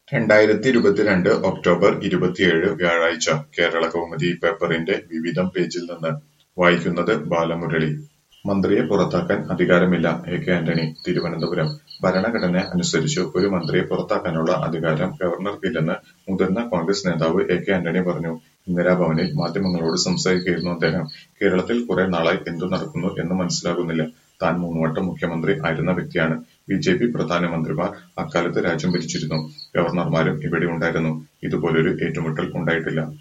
രണ്ടായിരത്തിയിരുപത്തിരണ്ട് October ഇരുപത്തിയേഴ് വ്യാഴാഴ്ച കേരളകൗമുദി പേപ്പറിന്റെ വിവിധം പേജിൽ നിന്ന് വായിക്കുന്നത് ബാലമുരളി. മന്ത്രിയെ പുറത്താക്കാൻ അധികാരമില്ല എ കെ ആന്റണി തിരുവനന്തപുരം ഭരണഘടന അനുസരിച്ച് ഒരു മന്ത്രിയെ പുറത്താക്കാനുള്ള അധികാരം ഗവർണർക്കില്ലെന്ന് മുതിർന്ന കോൺഗ്രസ് നേതാവ് എ കെ ആന്റണി പറഞ്ഞു. ഇന്ദിരാഭവനിൽ മാധ്യമങ്ങളോട് സംസാരിക്കുകയായിരുന്നു അദ്ദേഹം. കേരളത്തിൽ കുറെ നാളായി എന്തു നടക്കുന്നു എന്ന് മനസ്സിലാകുന്നില്ല. താൻ മൂന്നുവട്ടം മുഖ്യമന്ത്രി ആയിരുന്ന വ്യക്തിയാണ്. ബിജെപി പ്രധാനമന്ത്രിമാർ അക്കാലത്ത് രാജ്യം ഭരിച്ചിരുന്നു. ഗവർണർമാരും ഇവിടെ ഉണ്ടായിരുന്നു. ഇതുപോലൊരു ഏറ്റുമുട്ടൽ ഉണ്ടായിട്ടില്ല.